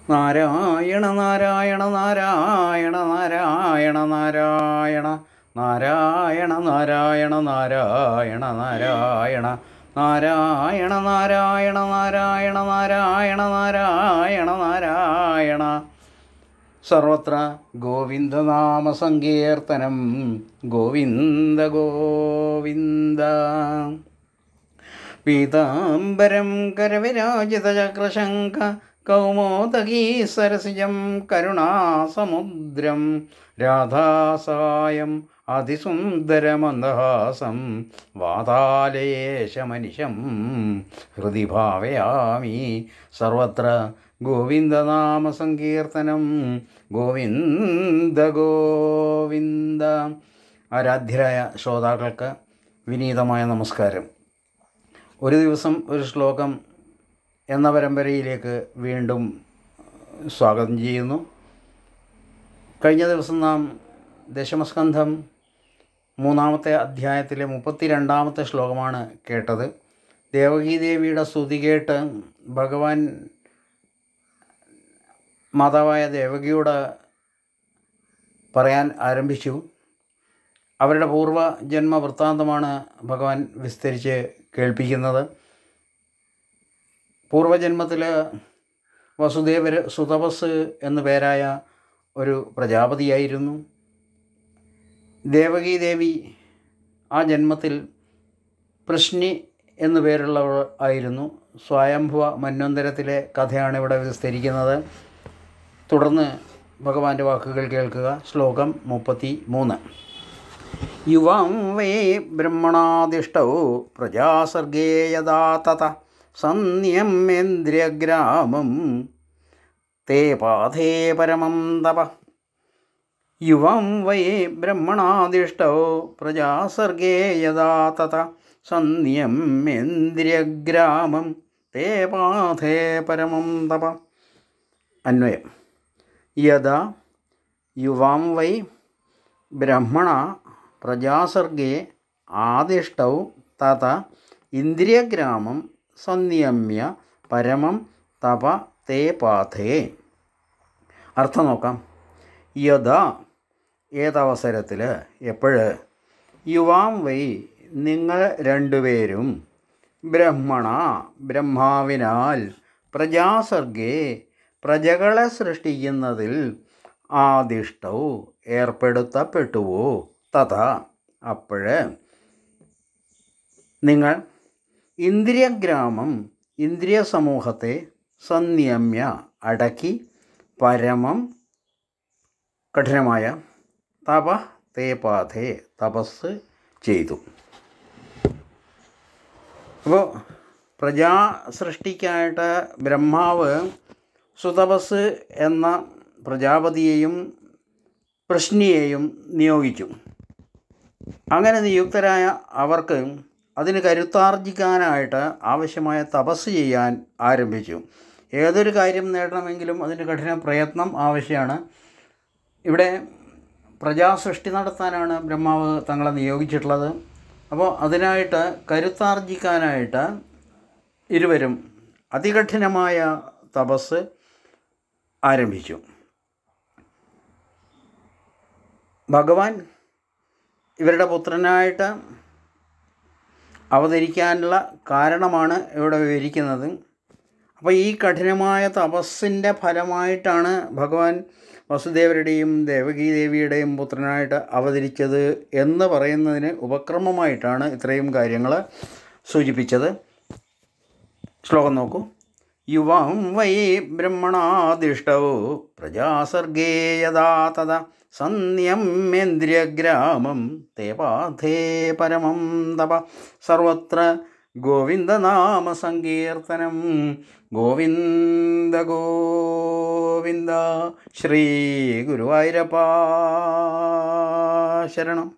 നാരായണ നാരായണ നാരായണ നാരായണ നാരായണ നാരായണ നാരായണ നാരായണ നാരായണ നാരായണ നാരായണ നാരായണ നാരായണ നാരായണ നാരായണ സർവത്ര ഗോവിന്ദനാമസങ്കീർത്തനം ഗോവിന്ദ ഗോവിന്ദ പീതാംബരം കരവിരാജിതചക്രശങ്ക കൗമോദകീ സരസിജം കരുണാസമുദ്രം രാധാസായം അതിസുന്ദരമന്ദഹാസം വാതാലയേശമനിശം ഹൃദി ഭാവയാമി സർവത്ര ഗോവിന്ദനാമസങ്കീർത്തനം ഗോവിന്ദ ഗോവിന്ദ ആരാധ്യരായ ശ്രോതാക്കൾക്ക് വിനീതമായ നമസ്കാരം ഒരു ദിവസം ഒരു ശ്ലോകം എന്ന പരമ്പരയിലേക്ക് വീണ്ടും സ്വാഗതം ചെയ്യുന്നു കഴിഞ്ഞ ദിവസം നാം ദശമസ്കന്ധം മൂന്നാമത്തെ അധ്യായത്തിലെ മുപ്പത്തി രണ്ടാമത്തെ ശ്ലോകമാണ് കേട്ടത് ദേവകീദേവിയുടെ സ്തുതി കേട്ട് ഭഗവാൻ മാതാവായ ദേവകിയോട് പറയാൻ ആരംഭിച്ചു അവരുടെ പൂർവ്വ ജന്മ വൃത്താന്തമാണ് ഭഗവാൻ വിസ്തരിച്ച് കേൾപ്പിക്കുന്നത് പൂർവജന്മത്തിൽ വസുദേവർ സുതപസ് എന്നു പേരായ ഒരു പ്രജാപതിയായിരുന്നു ദേവകീ ദേവി ആ ജന്മത്തിൽ പ്രശ്നി എന്നു പേരുള്ളവൾ ആയിരുന്നു സ്വയംഭുവ മന്വന്തരത്തിലെ കഥയാണ് ഇവിടെ വിസ്തരിക്കുന്നത് തുടർന്ന് ഭഗവാന്റെ വാക്കുകൾ കേൾക്കുക ശ്ലോകം മുപ്പത്തി മൂന്ന് യുവാം വേ ബ്രഹ്മണാദിഷ്ടൗ പ്രജാസർഗേ യഥാ തത സന്യമ്യേന്ദ്രിയഗ്രാമം തേ പാഥേ പരമം തപ യുവം വൈ ബ്രഹ്മണാദിഷ്ടൗ പ്രജാസർഗേ യഥാ തത സന്യമ്യേന്ദ്രിയഗ്രാമം തേ പാഥേ പരമം തപ അന്വയം യഥാ യുവാം വൈ ബ്രഹ്മണ പ്രജാസർഗേ ആദിഷ്ടൗ തത ഇന്ദ്രിയഗ്രാമം സംനിയമ്യ പരമം തപ തേ പാഥേ അർത്ഥം നോക്കാം യഥാ ഏതവസരത്തിൽ എപ്പോഴ് യുവാം വൈ നിങ്ങൾ രണ്ടുപേരും ബ്രഹ്മണ ബ്രഹ്മാവിനാൽ പ്രജാസർഗേ പ്രജകളെ സൃഷ്ടിക്കുന്നതിൽ ആദിഷ്ടവും ഏർപ്പെടുത്തപ്പെട്ടുവോ തഥാ അപ്പോഴ് നിങ്ങൾ ഇന്ദ്രിയഗ്രാമം ഇന്ദ്രിയ സമൂഹത്തെ സംനിയമ്യ അടക്കി പരമം കഠിനമായ തപ തേപാഥേ തപസ് ചെയ്തു അപ്പോൾ പ്രജാ സൃഷ്ടിക്കായിട്ട് ബ്രഹ്മാവ് സുതപസ് എന്ന പ്രജാപതിയെയും പ്രശ്നിയെയും നിയോഗിച്ചു അങ്ങനെ നിയുക്തരായ അവർക്ക് അതിന് കരുത്താർജിക്കാനായിട്ട് ആവശ്യമായ തപസ് ചെയ്യാൻ ആരംഭിച്ചു ഏതൊരു കാര്യം നേടണമെങ്കിലും അതിന് കഠിന പ്രയത്നം ആവശ്യമാണ് ഇവിടെ പ്രജാസൃഷ്ടി നടത്താനാണ് ബ്രഹ്മാവ് തങ്ങളെ നിയോഗിച്ചിട്ടുള്ളത് അപ്പോൾ അതിനായിട്ട് കരുത്താർജിക്കാനായിട്ട് ഇരുവരും അതികഠിനമായ തപസ് ആരംഭിച്ചു ഭഗവാൻ ഇവരുടെ പുത്രനായിട്ട് അവതരിക്കാനുള്ള കാരണമാണ് ഇവിടെ വിവരിക്കുന്നത് അപ്പോൾ ഈ കഠിനമായ തപസ്സിൻ്റെ ഫലമായിട്ടാണ് ഭഗവാൻ വസുദേവരുടെയും ദേവകീദേവിയുടെയും പുത്രനായിട്ട് അവതരിച്ചത് എന്ന് പറയുന്നതിന് ഉപക്രമമായിട്ടാണ് ഇത്രയും കാര്യങ്ങൾ സൂചിപ്പിച്ചത് ശ്ലോകം നോക്കൂ യുവം വൈ ബ്രഹ്മണാദിഷ്ടവോ പ്രജാസർഗേ യഥാ തഥ സന്യമ്യേന്ദ്രിയഗ്രാമം തേ പാഥേ പരമം തപ സർവത്ര ഗോവിന്ദനാമസങ്കീർത്തനം ഗോവിന്ദ ഗോവിന്ദ ശ്രീ ഗുരുവായൂരപ്പ ശരണം